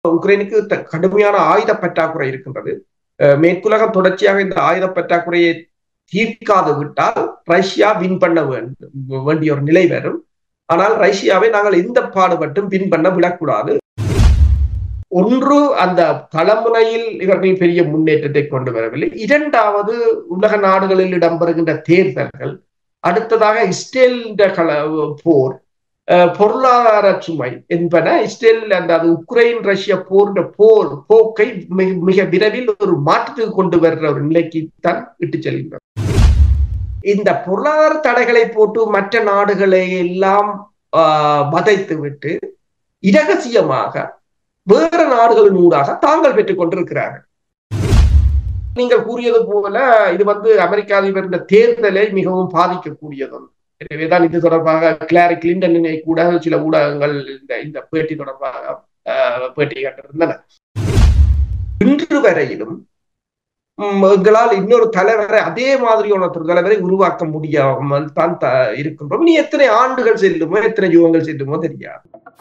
உக்ரைனுக்கு கடுமையான ஆயுத பற்றாக்குறை இருக்கின்றது மேற்குலகம் தொடர்ச்சியாக இந்த ஆயுத பற்றாக்குறையை தீர்க்காது விட்டால் ரஷ்யா வின் பண்ண வேண்டும் வேண்டிய ஒரு நிலை வரும் ஆனால் ரஷ்யாவை நாங்கள் எந்த பாடுபட்டும் வின் பண்ண விடக்கூடாது ஒன்று அந்த களமுனையில் இவர்கள் பெரிய முன்னேற்றத்தை கொண்டு வரவில்லை இரண்டாவது உலக நாடுகளில் இடம்பெறுகின்ற தேர்தல்கள் அடுத்ததாக இஸ்ரேல் கள போர் பொருளாதார சுமை என்பன இஸ்ரேல் அந்த அது உக்ரைன் ரஷ்ய போன்ற போர் போக்கை மிக விரைவில் ஒரு மாற்றத்துக்கு கொண்டு வருகிற ஒரு நிலைக்கு தான் இட்டு செல்கின்றது இந்த பொருளாதார தடைகளை போட்டு மற்ற நாடுகளை எல்லாம் வதைத்து விட்டு இரகசியமாக வேறு நாடுகளின் ஊடாக தாங்கள் பெற்றுக் கொண்டிருக்கிறார்கள் நீங்கள் கூறியது போல இது வந்து அமெரிக்க அதிபர் இந்த தேர்தலை மிகவும் பாதிக்கக்கூடியது எனவேதான் இது தொடர்பாக கிளாரி கிளின்டனை கூட சில ஊடகங்கள் இந்த இந்த பேட்டி தொடர்பாக பேட்டி கண்டிருந்தன இன்று வரையிலும் எங்களால் இன்னொரு தலைவரை அதே மாதிரியான ஒரு தலைவரை உருவாக்க முடியாமல் தான் இருக்கின்றோம் இனி எத்தனை ஆண்டுகள் செல்லுமோ எத்தனை யுகங்கள் செல்லுமோ தெரியாது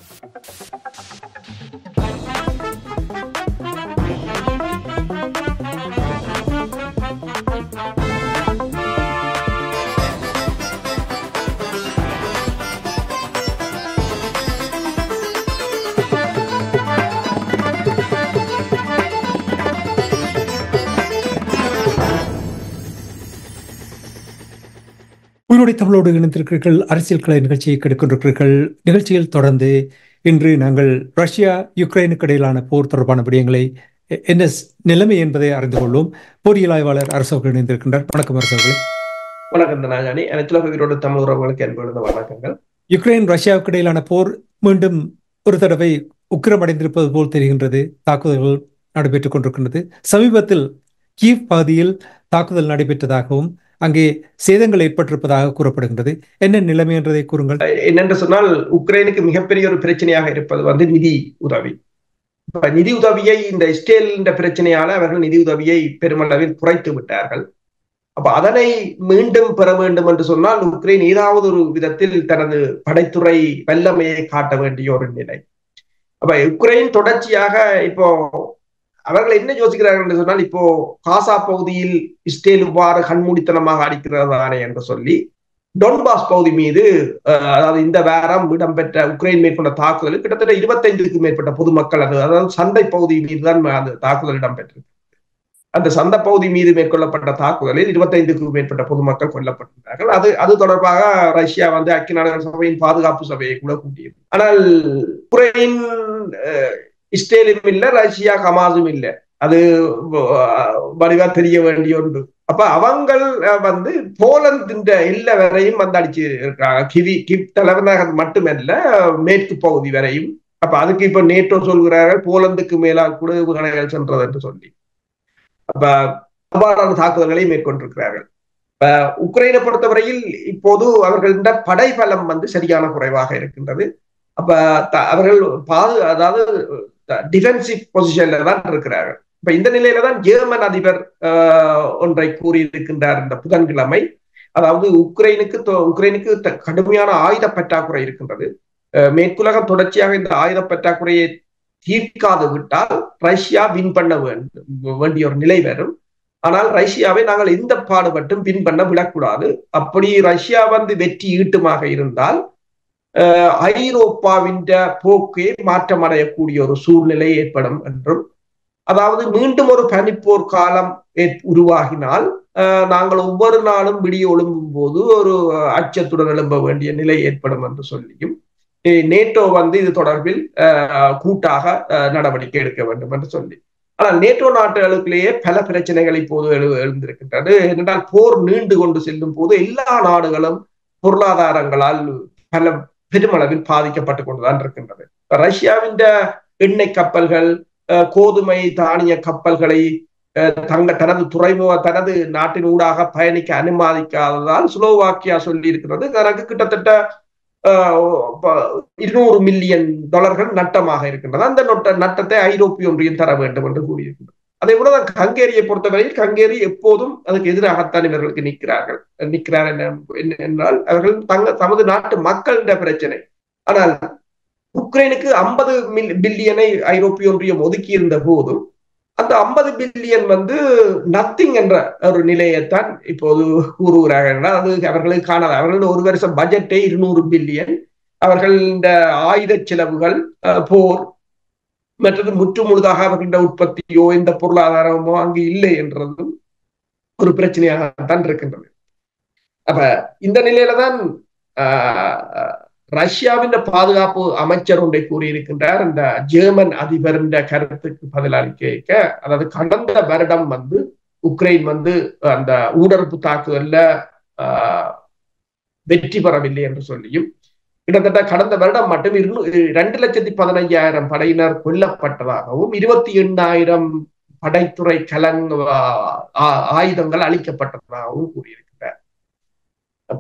உயிரோடை தமிழோடு இணைந்திருக்கிறீர்கள் அரசியல் கலை நிகழ்ச்சியை கெடுக்கின்றிருக்கிறீர்கள் நிகழ்ச்சியில் தொடர்ந்து இன்று நாங்கள் ரஷ்யா யுக்ரைனுக்கு இடையிலான போர் தொடர்பான விடயங்களை என்ன நிலைமை என்பதை அறிந்து கொள்வோம் போரியல் ஆய்வாளர் அரசவர்கள் இணைந்திருக்கின்றார் வணக்கம் அரசவர்களே வணக்கம் தனாஜானி அனைத்துலக உயிரோடு தமிழ் உறவுகளுக்கு என்பது வணக்கங்கள் யுக்ரைன் ரஷ்யாவுக்கு இடையிலான போர் மீண்டும் ஒரு தடவை உக்கிரமடைந்திருப்பது போல் தெரிகின்றது தாக்குதல்கள் நடைபெற்றுக் கொண்டிருக்கின்றது சமீபத்தில் கீவ் பகுதியில் தாக்குதல் நடைபெற்றதாகவும் அங்கே சேதங்கள் ஏற்பட்டிருப்பதாக கூறப்படுகின்றது என்ன நிலைமை என்றதை கூறுங்கள் என்னென்று சொன்னால் உக்ரைனுக்கு மிகப்பெரிய ஒரு பிரச்சனையாக இருப்பது வந்து நிதி உதவி நிதி உதவியை இந்த இஸ்ரேல் என்ற பிரச்சனையால அவர்கள் நிதி உதவியை பெருமளவில் குறைத்து விட்டார்கள் அப்ப அதனை மீண்டும் பெற வேண்டும் என்று சொன்னால் உக்ரைன் ஏதாவது ஒரு விதத்தில் தனது படைத்துறை வல்லமையை காட்ட வேண்டிய ஒரு நிலை அப்ப உக்ரைன் தொடர்ச்சியாக இப்போ அவர்கள் என்ன யோசிக்கிறார்கள் என்று சொன்னால் இப்போ காசா பகுதியில் இஸ்ரேல் இவ்வாறு கண்மூடித்தனமாக அடிக்கிறதானே என்று சொல்லி டொன்பாஸ் பகுதி மீது அதாவது இந்த வாரம் இடம்பெற்ற உக்ரைன் மேற்கொண்ட தாக்குதலில் கிட்டத்தட்ட இருபத்தைந்துக்கும் மேற்பட்ட பொதுமக்கள் அது அதாவது சந்தை பகுதி மீது தான் அந்த தாக்குதல் இடம்பெற்றது அந்த சந்த பகுதி மீது மேற்கொள்ளப்பட்ட தாக்குதலில் இருபத்தைந்துக்கும் மேற்பட்ட பொதுமக்கள் கொல்லப்பட்டிருந்தார்கள் அது அது தொடர்பாக ரஷ்யா வந்து ஐக்கிய நாடுகள் சபையின் பாதுகாப்பு சபையை கூட கூட்டியது ஆனால் உக்ரைன் இஸ்ரேலும் இல்லை ரஷ்யா ஹமாஸும் இல்லை அது வடிவா தெரிய வேண்டிய ஒன்று அப்ப அவங்கள் வந்து போலந்து எல்லை வரையும் வந்து அடிச்சு இருக்காங்க கிவி கிவ் தலைவனாக மட்டுமல்ல மேற்கு பகுதி வரையும் அப்ப அதுக்கு இப்ப நேட்டோ சொல்கிறார்கள் போலந்துக்கு மேலாக கூட ஏவுகணைகள் சென்றது என்று சொல்லி அப்ப அவ்வாறான தாக்குதல்களை மேற்கொண்டிருக்கிறார்கள் இப்ப உக்ரைனை பொறுத்தவரையில் இப்போது அவர்களிட படை பலம் வந்து சரியான குறைவாக இருக்கின்றது அப்ப அவர்கள் பாது அதாவது டிஃபென்சிவ் பொசிஷன்ல தான் இருக்கிறார்கள் இப்ப இந்த நிலையில தான் ஜெர்மன் அதிபர் ஒன்றை கூறியிருக்கின்றார் இந்த புதன்கிழமை அதாவது உக்ரைனுக்கு உக்ரைனுக்கு கடுமையான ஆயுத பற்றாக்குறை இருக்கின்றது மேற்குலகம் தொடர்ச்சியாக இந்த ஆயுத பற்றாக்குறையை தீர்க்காது விட்டால் ரஷ்யா வின் பண்ண வேண்டும் வேண்டிய ஒரு நிலை வரும் ஆனால் ரஷ்யாவை நாங்கள் எந்த பாடுபட்டும் வின் பண்ண விடக்கூடாது அப்படி ரஷ்யா வந்து வெற்றி ஈட்டுமாக இருந்தால் ஐரோப்பாவின் போக்கே மாற்றமடையக்கூடிய ஒரு சூழ்நிலை ஏற்படும் என்றும் அதாவது மீண்டும் ஒரு பனிப்போர் காலம் உருவாகினால் நாங்கள் ஒவ்வொரு நாளும் விடிய ஒழுங்கும் போது ஒரு அச்சத்துடன் எழும்ப வேண்டிய நிலை ஏற்படும் என்று சொல்லியும் நேட்டோ வந்து இது தொடர்பில் கூட்டாக நடவடிக்கை எடுக்க வேண்டும் என்று சொல்லி ஆனால் நேட்டோ நாடுகளுக்குள்ளேயே பல பிரச்சனைகள் இப்போது எழு எழுந்திருக்கின்றது என்றால் போர் நீண்டு கொண்டு செல்லும் போது எல்லா நாடுகளும் பொருளாதாரங்களால் பல பெருமளவில் பாதிக்கப்பட்டு கொண்டுதான் இருக்கின்றது ரஷ்யாவின் எண்ணெய் கப்பல்கள் கோதுமை தானிய கப்பல்களை தங்க தனது துறைமுக தனது நாட்டின் ஊடாக பயணிக்க அனுமதிக்காததால் ஸ்லோவாக்கியா சொல்லி இருக்கிறது தனக்கு கிட்டத்தட்ட இருநூறு மில்லியன் டாலர்கள் நட்டமாக இருக்கின்றது அந்த நொட்ட நட்டத்தை ஐரோப்பிய ஒன்றியம் தர வேண்டும் என்று கூறியிருக்கின்றது அதே போல ஹங்கேரியை பொறுத்தவரையில் ஹங்கேரி எப்போதும் அதுக்கு எதிராகத்தான் இவர்களுக்கு நிற்கிறார்கள் நிற்கிறார் என்றால் அவர்கள் தங்க தமது நாட்டு மக்களிட பிரச்சனை ஆனால் உக்ரைனுக்கு ஐம்பது பில்லியனை ஐரோப்பிய ஒன்றியம் ஒதுக்கி இருந்த போதும் அந்த ஐம்பது பில்லியன் வந்து நத்திங் என்ற ஒரு நிலையைத்தான் இப்போது கூறுகிறார்கள் அது அவர்களுக்கு காணாது அவர்கள் ஒரு வருஷம் பட்ஜெட்டே இருநூறு பில்லியன் அவர்கள் இந்த ஆயுத செலவுகள் போர் மற்றது முற்று முழுதாக அவர்களின் உற்பத்தியோ எந்த பொருளாதாரமோ அங்கு இல்லை என்றதும் ஒரு பிரச்சனையாகத்தான் இருக்கின்றது அப்ப இந்த நிலையில தான் ரஷ்யாவின் பாதுகாப்பு அமைச்சர் ஒன்றை கூறியிருக்கின்றார் இந்த ஜெர்மன் அதிபரின் கருத்துக்கு பதிலளிக்க அதாவது கடந்த வருடம் வந்து உக்ரைன் வந்து அந்த ஊடறுப்பு தாக்குதல்ல வெற்றி பெறவில்லை என்று சொல்லியும் கிட்டத்தட்ட கடந்த வருடம் மட்டும் இரண்டு லட்சத்தி பதினைஞ்சாயிரம் படையினர் கொல்லப்பட்டதாகவும் இருபத்தி எண்ணாயிரம் படைத்துறை கலங் ஆயுதங்கள் அளிக்கப்பட்டதாகவும் கூறியிருக்கிறார் அப்ப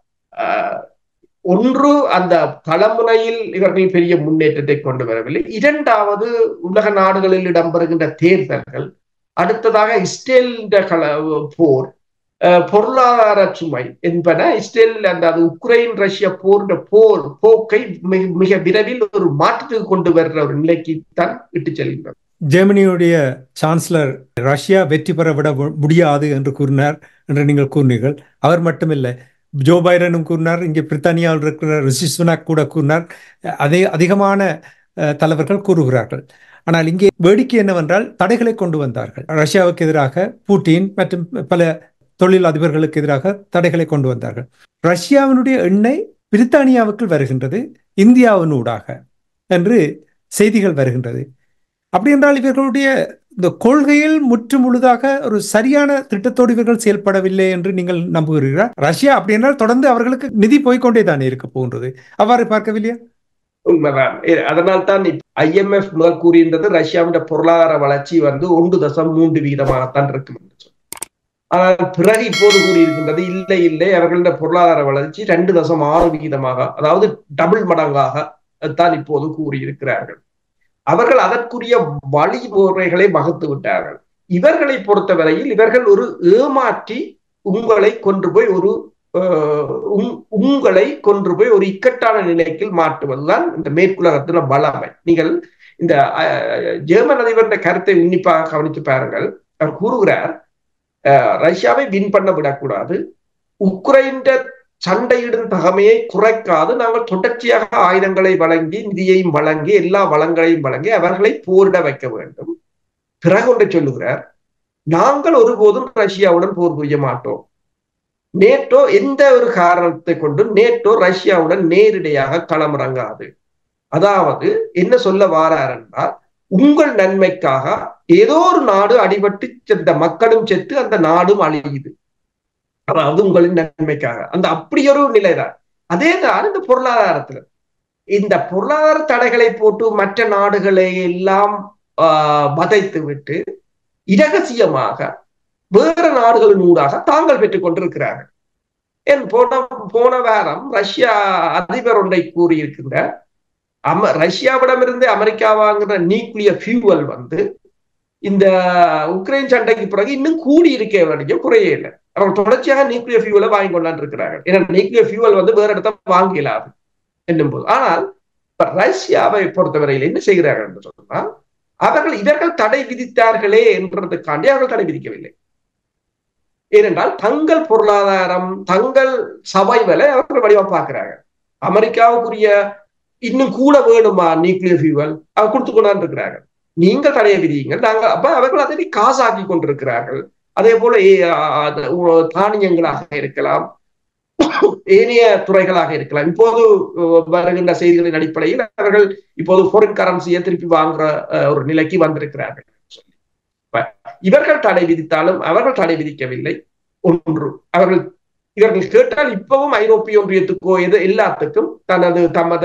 ஒன்று அந்த களமுனையில் இவர்கள் பெரிய முன்னேற்றத்தை கொண்டு வரவில்லை இரண்டாவது உலக நாடுகளில் இடம்பெறுகின்ற தேர்தல்கள் அடுத்ததாக இஸ்ரேல் கள போர் பொருளாதார சுமை என்பன இஸ்ரேல் அந்த அது உக்ரைன் ரஷ்யா போன்ற போர் போக்கை மிக விரைவில் ஒரு மாற்றத்துக்கு கொண்டு வர்ற ஒரு நிலைக்கு தான் இட்டு செல்கின்றது ஜெர்மனியுடைய சான்சலர் ரஷ்யா வெற்றி பெற விட முடியாது என்று கூறினார் என்று நீங்கள் கூறினீர்கள் அவர் மட்டுமில்லை ஜோ பைடனும் கூறினார் இங்கே பிரித்தானியாவில் இருக்கிற ரிஷி சுனாக் கூட கூறினார் அதே அதிகமான தலைவர்கள் கூறுகிறார்கள் ஆனால் இங்கே வேடிக்கை என்னவென்றால் தடைகளை கொண்டு வந்தார்கள் ரஷ்யாவுக்கு எதிராக பூட்டின் மற்றும் பல தொழில் அதிபர்களுக்கு எதிராக தடைகளை கொண்டு வந்தார்கள் ரஷ்யாவினுடைய எண்ணெய் பிரித்தானியாவுக்குள் வருகின்றது இந்தியாவினூடாக என்று செய்திகள் வருகின்றது அப்படி என்றால் இவர்களுடைய இந்த கொள்கையில் முற்று முழுதாக ஒரு சரியான திட்டத்தோடு இவர்கள் செயல்படவில்லை என்று நீங்கள் நம்புகிறீர்களா ரஷ்யா அப்படி என்றால் தொடர்ந்து அவர்களுக்கு நிதி போய்கொண்டே தானே இருக்க போகின்றது அவ்வாறு பார்க்கவில்லையா உண்மைதான் அதனால் தான் ஐஎம்எஃப் முதல் கூறியிருந்தது ரஷ்யாவின் பொருளாதார வளர்ச்சி வந்து ஒன்று தசம் மூன்று வீதமாகத்தான் இருக்கும் என்று சொல்லி ஆனால் பிறகு இப்போது கூறியிருக்கின்றது இல்லை இல்லை அவர்களுடைய பொருளாதார வளர்ச்சி ரெண்டு தசம் ஆறு வீதமாக அதாவது டபுள் மடங்காக தான் இப்போது கூறியிருக்கிறார்கள் அவர்கள் அதற்குரிய வழிமுறைகளை வகுத்து விட்டார்கள் இவர்களை பொறுத்தவரையில் இவர்கள் ஒரு ஏமாற்றி உங்களை கொண்டு போய் ஒரு உங்களை கொன்று போய் ஒரு இக்கட்டான நிலைக்கு மாற்றுவதுதான் இந்த மேற்குலகத்தின பலமை நீங்கள் இந்த ஜெர்மன் அதிபர் கருத்தை உன்னிப்பாக கவனித்து பாருங்கள் அவர் கூறுகிறார் ரஷ்யாவை வின் பண்ண விடக்கூடாது உக்ரைன் சண்டையிடும் தகமையை குறைக்காது நாங்கள் தொடர்ச்சியாக ஆயுதங்களை வழங்கி நிதியையும் வழங்கி எல்லா வளங்களையும் வழங்கி அவர்களை போரிட வைக்க வேண்டும் பிறகு ஒன்றை சொல்லுகிறார் நாங்கள் ஒருபோதும் ரஷ்யாவுடன் போர் புரிய மாட்டோம் நேட்டோ எந்த ஒரு காரணத்தை கொண்டு நேட்டோ ரஷ்யாவுடன் நேரடியாக களமிறங்காது அதாவது என்ன சொல்ல வாரார் என்றால் உங்கள் நன்மைக்காக ஏதோ ஒரு நாடு அடிபட்டு சென்ற மக்களும் செத்து அந்த நாடும் அழியுது அதாவது உங்களின் நன்மைக்காக அந்த அப்படி ஒரு நிலைதான் அதே தான் இந்த பொருளாதாரத்துல இந்த பொருளாதார தடைகளை போட்டு மற்ற நாடுகளை எல்லாம் வதைத்து விட்டு இரகசியமாக வேற நாடுகளின் ஊடாக தாங்கள் பெற்றுக் கொண்டிருக்கிறார்கள் என் போன போன வாரம் ரஷ்யா அதிபர் ஒன்றை கூறியிருக்கின்ற அம ரஷ்யாவிடமிருந்து அமெரிக்கா வாங்குற நியூக்ளியர் ஃபியூவல் வந்து இந்த உக்ரைன் சண்டைக்கு பிறகு இன்னும் கூடி இருக்க வேண்டிய குறையே இல்லை அவங்க தொடர்ச்சியாக நியூக்ளியர் ஃபியூவலை வாங்கி கொண்டாந்து இருக்கிறார்கள் ஏன்னா நியூக்ளியர் ஃபியூவல் வந்து வேற இடத்த வாங்க இயலாது என்னும் போது ஆனால் ரஷ்யாவை பொறுத்தவரையில் என்ன செய்கிறார்கள் என்று சொன்னால் அவர்கள் இவர்கள் தடை விதித்தார்களே என்றதுக்காண்டி அவர்கள் தடை விதிக்கவில்லை ஏனென்றால் தங்கள் பொருளாதாரம் தங்கள் சவைவலை அவர்கள் வடிவம் பார்க்கிறார்கள் அமெரிக்காவுக்குரிய இன்னும் கூட வேணுமா நியூக்ளியர் ஃபியூவல் அவர் கொடுத்து கொண்டாந்து இருக்கிறார்கள் நீங்கள் தடையை விதியுங்கள் நாங்கள் அப்ப அவர்கள் அதை காசாக்கி கொண்டிருக்கிறார்கள் அதே போல தானியங்களாக இருக்கலாம் ஏனைய துறைகளாக இருக்கலாம் இப்போது வருகின்ற செய்திகளின் அடிப்படையில் அவர்கள் இப்போது ஃபாரின் கரன்சியை திருப்பி வாங்குற ஒரு நிலைக்கு வந்திருக்கிறார்கள் இவர்கள் தடை விதித்தாலும் அவர்கள் தடை விதிக்கவில்லை ஒன்று அவர்கள் இவர்கள் கேட்டால் இப்பவும் ஐரோப்பிய ஒன்றியத்துக்கோ எது எல்லாத்துக்கும் தனது தமது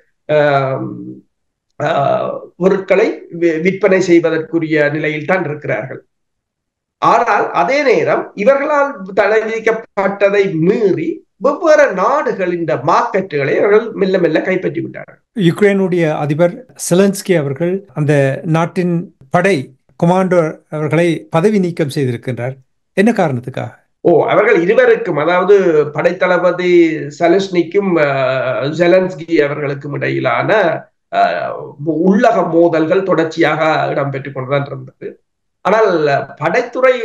பொருட்களை விற்பனை செய்வதற்குரிய நிலையில் தான் இருக்கிறார்கள் ஆனால் அதே நேரம் இவர்களால் தடை விதிக்கப்பட்டதை மீறி வெவ்வேறு நாடுகளின் மார்க்கெட்டுகளை அவர்கள் மெல்ல மெல்ல கைப்பற்றி விட்டார்கள் யுக்ரைனுடைய அதிபர் செலன்ஸ்கி அவர்கள் அந்த நாட்டின் படை கொமாண்டோ அவர்களை பதவி நீக்கம் செய்திருக்கின்றார் என்ன காரணத்துக்காக ஓ அவர்கள் இருவருக்கும் அதாவது படைத்தளபதி சலஸ்னிக்கும் ஜெலன்ஸ்கி அவர்களுக்கும் இடையிலான உள்ளக மோதல்கள் தொடர்ச்சியாக இடம்பெற்றுக் கொண்டுதான் இருந்தது ஆனால் படைத்துறை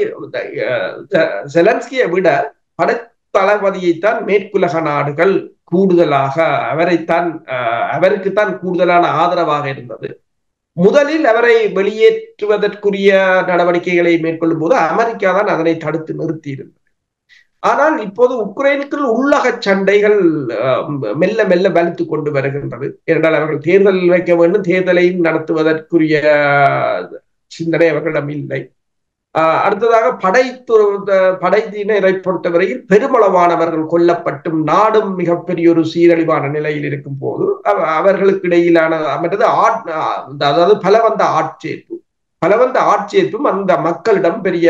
செலன்ஸ்கியை விட படை தளபதியைத்தான் மேற்குலக நாடுகள் கூடுதலாக அவரைத்தான் அவருக்குத்தான் கூடுதலான ஆதரவாக இருந்தது முதலில் அவரை வெளியேற்றுவதற்குரிய நடவடிக்கைகளை மேற்கொள்ளும் போது அமெரிக்கா தான் அதனை தடுத்து நிறுத்தி இருந்தது ஆனால் இப்போது உக்ரைனுக்குள் உள்ளக சண்டைகள் மெல்ல மெல்ல வலுத்து கொண்டு வருகின்றது ஏனென்றால் அவர்கள் தேர்தல் வைக்க வேண்டும் தேர்தலையும் நடத்துவதற்குரிய சிந்தனை அவர்களிடம் இல்லை அடுத்ததாக படை படையினரை பொறுத்தவரையில் பெருமளவானவர்கள் கொல்லப்பட்டும் நாடும் மிகப்பெரிய ஒரு சீரழிவான நிலையில் இருக்கும் போது அவர்களுக்கு இடையிலான மற்றது அதாவது பலவந்த ஆட்சேர்ப்பு பலவந்த ஆட்சேர்ப்பும் அந்த மக்களிடம் பெரிய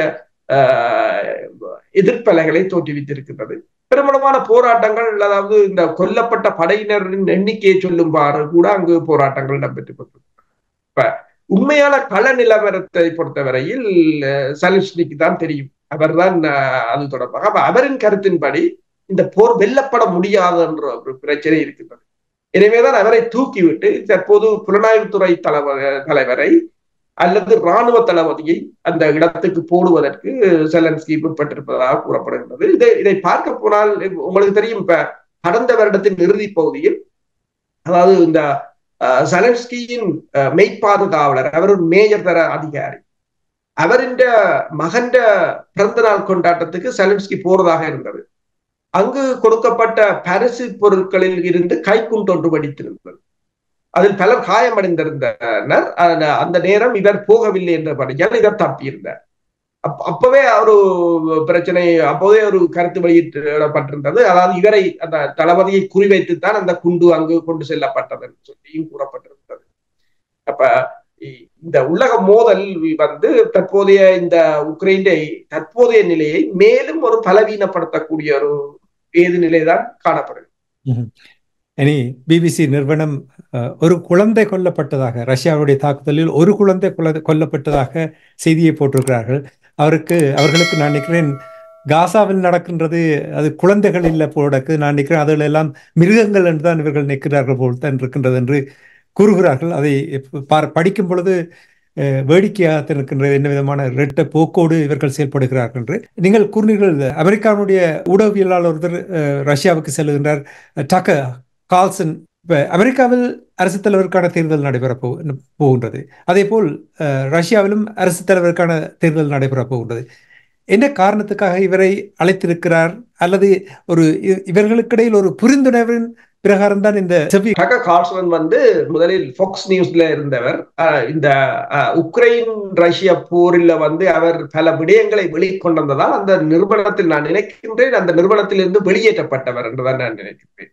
எதிர்ப்பலைகளை தோற்றுவித்திருக்கின்றது பெருமளவான போராட்டங்கள் அதாவது இந்த கொல்லப்பட்ட படையினரின் எண்ணிக்கையை சொல்லும்பாறு கூட அங்கு போராட்டங்கள் இடம்பெற்றுக் கொண்டிருக்கின்றன உண்மையான கள நிலவரத்தை பொறுத்தவரையில் சலிஸ்னிக்கு தான் தெரியும் அவர்தான் அது தொடர்பாக அப்ப அவரின் கருத்தின்படி இந்த போர் வெல்லப்பட முடியாது என்ற ஒரு பிரச்சனை இருக்கின்றது எனவேதான் அவரை தூக்கிவிட்டு தற்போது புலனாய்வுத்துறை தலைவர் தலைவரை அல்லது இராணுவ தளபதியை அந்த இடத்துக்கு போடுவதற்கு செலன்ஸ்கி முற்பட்டிருப்பதாக கூறப்படுகின்றது இதை இதை பார்க்க போனால் உங்களுக்கு தெரியும் இப்ப கடந்த வருடத்தின் இறுதி பகுதியில் அதாவது இந்த செலன்ஸ்கியின் மெய்ப்பாதுகாவலர் அவர் ஒரு மேஜர் தர அதிகாரி அவரின் மகன் பிறந்த நாள் கொண்டாட்டத்துக்கு செலன்ஸ்கி போறதாக இருந்தது அங்கு கொடுக்கப்பட்ட பரிசு பொருட்களில் இருந்து கைக்குண்டொன்று வெடித்திருந்தது அதில் பலர் காயமடைந்திருந்தனர் அந்த நேரம் இவர் போகவில்லை என்றபடியால் இவர் தப்பியிருந்தார் அப்பவே ஒரு பிரச்சனை அப்போதே ஒரு கருத்து வெளியிடப்பட்டிருந்தது அதாவது இவரை அந்த தளபதியை குறிவைத்துத்தான் அந்த குண்டு அங்கு கொண்டு செல்லப்பட்டது சொல்லியும் கூறப்பட்டிருந்தது அப்ப இந்த உலக மோதல் வந்து தற்போதைய இந்த உக்ரைனை தற்போதைய நிலையை மேலும் ஒரு பலவீனப்படுத்தக்கூடிய ஒரு ஏது நிலைதான் காணப்படுது இனி பிபிசி நிறுவனம் ஒரு குழந்தை கொல்லப்பட்டதாக ரஷ்யாவுடைய தாக்குதலில் ஒரு குழந்தை கொல்லப்பட்டதாக செய்தியை போட்டிருக்கிறார்கள் அவருக்கு அவர்களுக்கு நான் நினைக்கிறேன் காசாவில் நடக்கின்றது அது குழந்தைகள் இல்லை போடக்கு நான் நினைக்கிறேன் அதில் எல்லாம் மிருகங்கள் என்று தான் இவர்கள் நிற்கிறார்கள் போல் தான் இருக்கின்றது என்று கூறுகிறார்கள் அதை படிக்கும் பொழுது வேடிக்கையாக இருக்கின்றது என்ன விதமான ரெட்ட போக்கோடு இவர்கள் செயல்படுகிறார்கள் என்று நீங்கள் கூறினீர்கள் அமெரிக்காவுடைய ஊடகவியலாளர் ஒருத்தர் ரஷ்யாவுக்கு செல்கின்றார் டக்க கால்சன் இப்ப அமெரிக்காவில் அரசு தலைவருக்கான தேர்தல் நடைபெற போகின்றது அதே போல் ரஷ்யாவிலும் அரசு தலைவருக்கான தேர்தல் நடைபெற போகின்றது என்ன காரணத்துக்காக இவரை அழைத்திருக்கிறார் அல்லது ஒரு இவர்களுக்கிடையில் ஒரு புரிந்துணர்வின் பிரகாரம் தான் இந்த செவி கால்சன் வந்து முதலில் ஃபாக்ஸ் நியூஸ்ல இருந்தவர் இந்த உக்ரைன் ரஷ்ய போரில் வந்து அவர் பல விடயங்களை வெளிக்கொண்டு வந்ததால் அந்த நிறுவனத்தில் நான் நினைக்கின்றேன் அந்த நிறுவனத்திலிருந்து வெளியேற்றப்பட்டவர் என்றுதான் நான் நினைக்கின்றேன்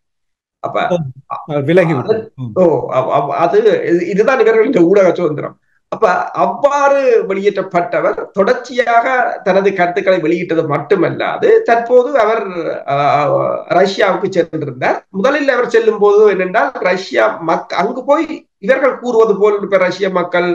அப்ப விலகி ஓ அது இதுதான் இவர்களின் ஊடக சுதந்திரம் அப்ப அவ்வாறு வெளியேற்றப்பட்டவர் தொடர்ச்சியாக தனது கருத்துக்களை வெளியிட்டது மட்டுமல்லாது தற்போது அவர் ரஷ்யாவுக்கு சென்றிருந்தார் முதலில் அவர் செல்லும் போது என்னென்றால் ரஷ்யா மக் அங்கு போய் இவர்கள் கூறுவது போல் இப்ப ரஷ்ய மக்கள்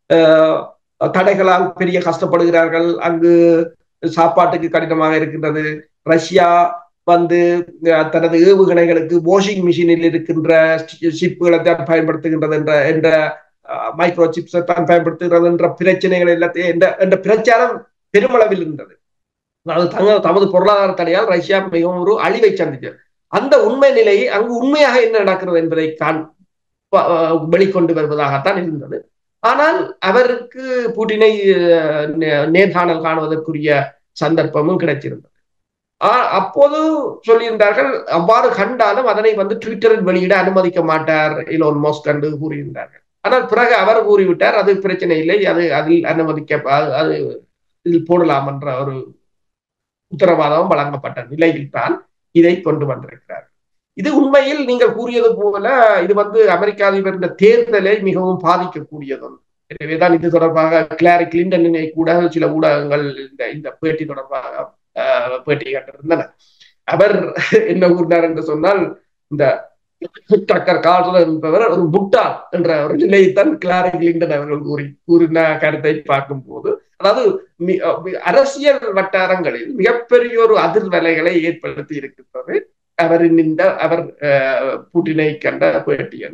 தடைகளால் பெரிய கஷ்டப்படுகிறார்கள் அங்கு சாப்பாட்டுக்கு கடினமாக இருக்கின்றது ரஷ்யா வந்து தனது ஏவுகணைகளுக்கு வாஷிங் மிஷினில் இருக்கின்ற சிப்புகளை தான் பயன்படுத்துகின்றது என்ற என்ற மைக்ரோ சிப்ஸை தான் பயன்படுத்துகிறது என்ற பிரச்சனைகள் எல்லாத்தையும் என்ற என்ற பிரச்சாரம் பெருமளவில் இருந்தது அது தங்க தமது பொருளாதார தடையால் ரஷ்யா மிகவும் ஒரு அழிவை சந்தித்தது அந்த உண்மை நிலையை அங்கு உண்மையாக என்ன நடக்கிறது என்பதை காண் வெளிக்கொண்டு வருவதாகத்தான் இருந்தது ஆனால் அவருக்கு புட்டினை நேர்காணல் காணுவதற்குரிய சந்தர்ப்பமும் கிடைச்சிருந்தது அப்போது சொல்லியிருந்தார்கள் அவ்வாறு கண்டாலும் அதனை வந்து ட்விட்டரில் வெளியிட அனுமதிக்க மாட்டார் இலோன் மோஸ்க் என்று கூறியிருந்தார்கள் ஆனால் பிறகு அவர் கூறிவிட்டார் அது பிரச்சனை இல்லை அது அதில் அனுமதிக்க அது இதில் போடலாம் என்ற ஒரு உத்தரவாதம் வழங்கப்பட்ட நிலையில் தான் இதை கொண்டு வந்திருக்கிறார் இது உண்மையில் நீங்கள் கூறியது போல இது வந்து அமெரிக்க அதிபர் இந்த தேர்தலை மிகவும் பாதிக்கக்கூடியது எனவேதான் இது தொடர்பாக கிளாரி கிளின்டனை கூட சில ஊடகங்கள் இந்த இந்த பேட்டி தொடர்பாக பேட்டி கண்டிருந்தன அவர் என்ன கூறினார் என்று சொன்னால் இந்த டக்கர் கால்சன் என்பவர் ஒரு முட்டாள் என்ற ஒரு நிலையைத்தான் கிளாரி கிளின்டன் அவர்கள் கூறி கூறின கருத்தை பார்க்கும் போது அதாவது அரசியல் வட்டாரங்களில் மிகப்பெரிய ஒரு அதிர்வலைகளை ஏற்படுத்தி இருக்கின்றது அவரின் இந்த அவர் பூட்டினை கண்ட பேட்டி என்று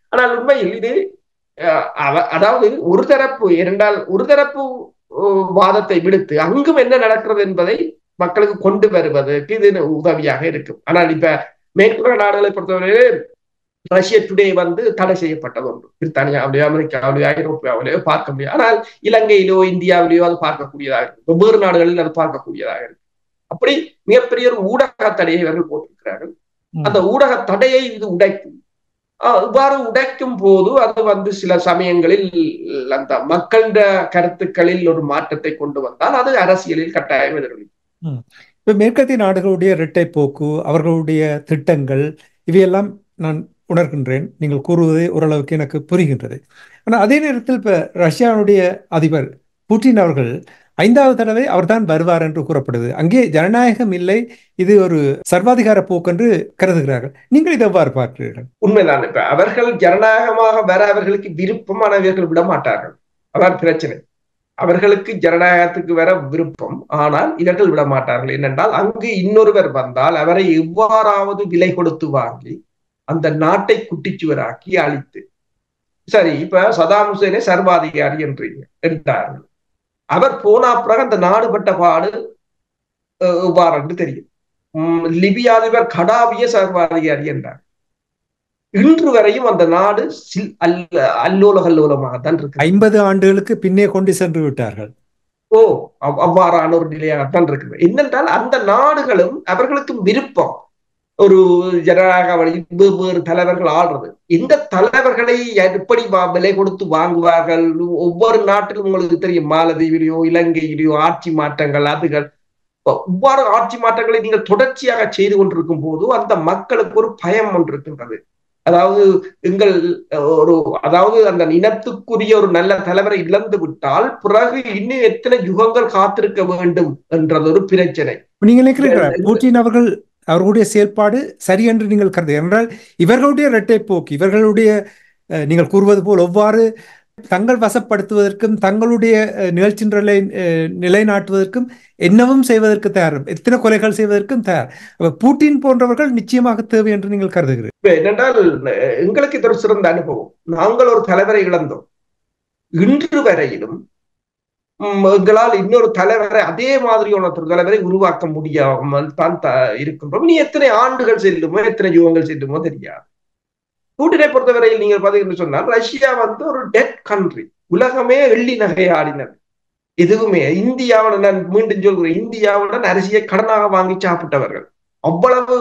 ஆனால் உண்மையில் இது அதாவது ஒரு தரப்பு இரண்டால் ஒரு தரப்பு வாதத்தை விடுத்து அங்கும் என்ன நடக்கிறது என்பதை மக்களுக்கு கொண்டு வருவதற்கு இது உதவியாக இருக்கும் ஆனால் இப்ப மேற்குற நாடுகளை பொறுத்தவரையிலே ரஷ்ய டுடே வந்து தடை செய்யப்பட்டது ஒன்று பிரித்தானியாவிலேயோ அமெரிக்காவிலேயோ ஐரோப்பியாவிலேயோ பார்க்க முடியாது ஆனால் இலங்கையிலோ இந்தியாவிலேயோ அது பார்க்கக்கூடியதாக இருக்கும் வெவ்வேறு நாடுகளில் அது பார்க்கக்கூடியதாக இருக்கும் அப்படி மிகப்பெரிய ஒரு ஊடக தடையை இவர்கள் போட்டிருக்கிறார்கள் அந்த ஊடக தடையை இது உடைக்கும் இவ்வாறு உடைக்கும் போது அது வந்து சில சமயங்களில் அந்த மக்களிட கருத்துக்களில் ஒரு மாற்றத்தை கொண்டு வந்தால் அது அரசியலில் கட்டாயம் எதிரொலிக்கும் இப்ப மேற்கத்திய நாடுகளுடைய இரட்டை போக்கு அவர்களுடைய திட்டங்கள் இவையெல்லாம் நான் உணர்கின்றேன் நீங்கள் கூறுவது ஓரளவுக்கு எனக்கு புரிகின்றது ஆனால் அதே நேரத்தில் இப்ப ரஷ்யாவுடைய அதிபர் புட்டின் அவர்கள் ஐந்தாவது தடவை அவர்தான் வருவார் என்று கூறப்படுது அங்கே ஜனநாயகம் இல்லை இது ஒரு சர்வாதிகார போக்கு என்று கருதுகிறார்கள் நீங்கள் இதை எவ்வாறு பார்க்கிறீர்கள் உண்மைதான் இப்ப அவர்கள் ஜனநாயகமாக வர அவர்களுக்கு விருப்பமானவர்கள் விட மாட்டார்கள் அதான் பிரச்சனை அவர்களுக்கு ஜனநாயகத்துக்கு வர விருப்பம் ஆனால் இவர்கள் விட மாட்டார்கள் என்னென்றால் அங்கு இன்னொருவர் வந்தால் அவரை எவ்வாறாவது விலை கொடுத்து வாங்கி அந்த நாட்டை குட்டிச்சுவராக்கி அழித்து சரி இப்ப சதாம் ஹுசேனை சர்வாதிகாரி என்றீங்க என்றார்கள் அவர் போனா பிறகு அந்த நாடு பட்ட பாடு எவ்வாறு தெரியும் லிபியா அதிபர் கடாவிய சர்வாதிகாரி என்றார் இன்று வரையும் அந்த நாடு அல்ல அல்லோல கல்லோலமாக தான் இருக்கு ஐம்பது ஆண்டுகளுக்கு பின்னே கொண்டு சென்று விட்டார்கள் ஓ அவ்வாறான ஒரு நிலையாகத்தான் இருக்குது என்னென்றால் அந்த நாடுகளும் அவர்களுக்கும் விருப்பம் ஒரு ஜனநாயக வழி வெவ்வேறு தலைவர்கள் ஆள்றது இந்த தலைவர்களை எப்படி விலை கொடுத்து வாங்குவார்கள் ஒவ்வொரு நாட்டிலும் உங்களுக்கு தெரியும் மாலதீவிலையோ இலங்கையிலேயோ ஆட்சி மாற்றங்கள் அதுகள் இவ்வாறு ஆட்சி மாற்றங்களை நீங்கள் தொடர்ச்சியாக செய்து கொண்டிருக்கும் போது அந்த மக்களுக்கு ஒரு பயம் ஒன்று இருக்கின்றது அதாவது எங்கள் ஒரு அதாவது அந்த இனத்துக்குரிய ஒரு நல்ல தலைவரை இழந்து விட்டால் பிறகு இன்னும் எத்தனை யுகங்கள் காத்திருக்க வேண்டும் என்றது ஒரு பிரச்சனை நீங்க நினைக்கிறீங்களா பூட்டின் அவர்கள் அவர்களுடைய செயல்பாடு சரி என்று நீங்கள் கருது என்றால் இவர்களுடைய இரட்டை போக்கு இவர்களுடைய நீங்கள் கூறுவது போல் எவ்வாறு தங்கள் வசப்படுத்துவதற்கும் தங்களுடைய நிகழ்ச்சி நிலை நிலைநாட்டுவதற்கும் என்னவும் செய்வதற்கு தயார் எத்தனை கொலைகள் செய்வதற்கும் தயார் பூட்டின் போன்றவர்கள் நிச்சயமாக தேவை என்று நீங்கள் கருதுகிறீர்கள் என்னென்றால் எங்களுக்கு இது ஒரு சிறந்த அனுபவம் நாங்கள் ஒரு தலைவரை இழந்தோம் இன்று வரையிலும் எங்களால் இன்னொரு தலைவரை அதே மாதிரியான ஒரு தலைவரை உருவாக்க முடியாமல் தான் இருக்கின்றோம் நீ எத்தனை ஆண்டுகள் செல்லுமோ எத்தனை யுகங்கள் செல்லுமோ தெரியாது பூட்டினை பொறுத்தவரையில் நீங்கள் பார்த்தீங்கன்னு சொன்னால் ரஷ்யா வந்து ஒரு டெட் கண்ட்ரி உலகமே எள்ளி நகையாடினது எதுவுமே இந்தியாவுடன் நான் மீண்டும் சொல்கிறேன் இந்தியாவுடன் அரிசியை கடனாக வாங்கி சாப்பிட்டவர்கள் அவ்வளவு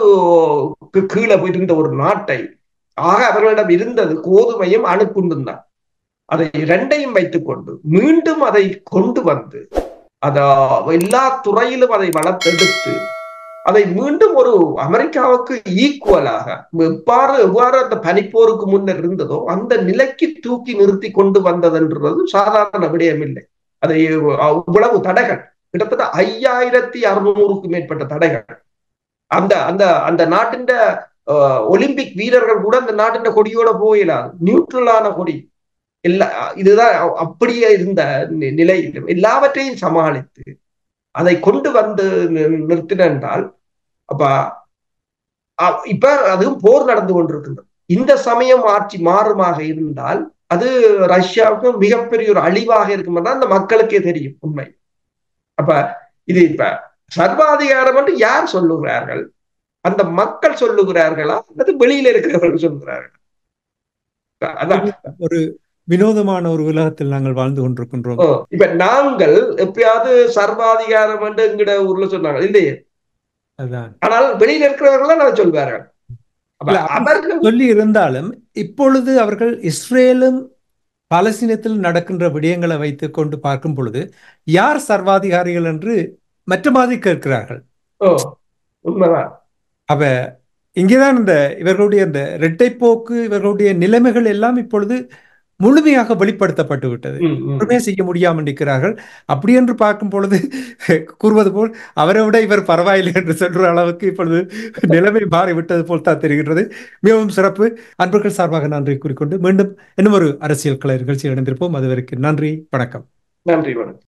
கீழே போயிருந்த ஒரு நாட்டை ஆக அவர்களிடம் இருந்தது கோதுமையும் அணுக்குண்டும் தான் அதை இரண்டையும் வைத்துக் கொண்டு மீண்டும் அதை கொண்டு வந்து அத எல்லா துறையிலும் அதை வளர்த்தெடுத்து அதை மீண்டும் ஒரு அமெரிக்காவுக்கு ஈக்குவலாக எவ்வாறு எவ்வாறு அந்த பனிப்போருக்கு முன்னர் இருந்ததோ அந்த நிலைக்கு தூக்கி நிறுத்தி கொண்டு வந்ததுன்றது சாதாரண விடயம் இல்லை அதை இவ்வளவு தடைகள் கிட்டத்தட்ட ஐயாயிரத்தி அறுநூறுக்கும் மேற்பட்ட தடைகள் அந்த அந்த அந்த நாட்டின் ஒலிம்பிக் வீரர்கள் கூட அந்த நாட்டின் கொடியோட போயிடாது நியூட்ரலான கொடி எல்லா இதுதான் அப்படியே இருந்த நிலையிலும் எல்லாவற்றையும் சமாளித்து அதை கொண்டு வந்து நிறுத்தினால் அப்ப இப்ப அதுவும் போர் நடந்து கொண்டிருக்கின்றது இந்த சமயம் ஆட்சி மாறுமாக இருந்தால் அது ரஷ்யாவுக்கு மிகப்பெரிய ஒரு அழிவாக இருக்கும் தான் அந்த மக்களுக்கே தெரியும் உண்மை அப்ப இது இப்ப சர்வாதிகாரம் என்று யார் சொல்லுகிறார்கள் அந்த மக்கள் சொல்லுகிறார்களா அல்லது வெளியில இருக்கிறவர்கள் சொல்லுகிறார்கள் அதான் ஒரு வினோதமான ஒரு உலகத்தில் நாங்கள் வாழ்ந்து கொண்டிருக்கின்றோம் இப்ப நாங்கள் எப்பயாவது சர்வாதிகாரம் என்று எங்கிட்ட ஊர்ல சொன்னாங்க இல்லையே ஆனால் வெளியில இருக்கிறவர்கள் நான் சொல்வார்கள் அவர்கள் சொல்லி இருந்தாலும் இப்பொழுது அவர்கள் இஸ்ரேலும் பாலஸ்தீனத்தில் நடக்கின்ற விடயங்களை வைத்துக் கொண்டு பார்க்கும் பொழுது யார் சர்வாதிகாரிகள் என்று மற்ற மாதிரி கேட்கிறார்கள் ஓ உண்மைதான் அவ இங்கேதான் இந்த இவர்களுடைய இந்த இரட்டை போக்கு இவர்களுடைய நிலைமைகள் எல்லாம் இப்பொழுது முழுமையாக வெளிப்படுத்தப்பட்டு விட்டது ஒன்றுமே செய்ய முடியாமல் நிற்கிறார்கள் அப்படி என்று பார்க்கும் பொழுது கூறுவது போல் அவரை விட இவர் பரவாயில்லை என்று சொல்ற அளவுக்கு இப்பொழுது நிலைமை மாறிவிட்டது போல் தான் தெரிகின்றது மிகவும் சிறப்பு அன்பர்கள் சார்பாக நன்றி கூறிக்கொண்டு மீண்டும் இன்னும் ஒரு அரசியல் கலை நிகழ்ச்சியில் இணைந்திருப்போம் அதுவரைக்கும் நன்றி வணக்கம் நன்றி வணக்கம்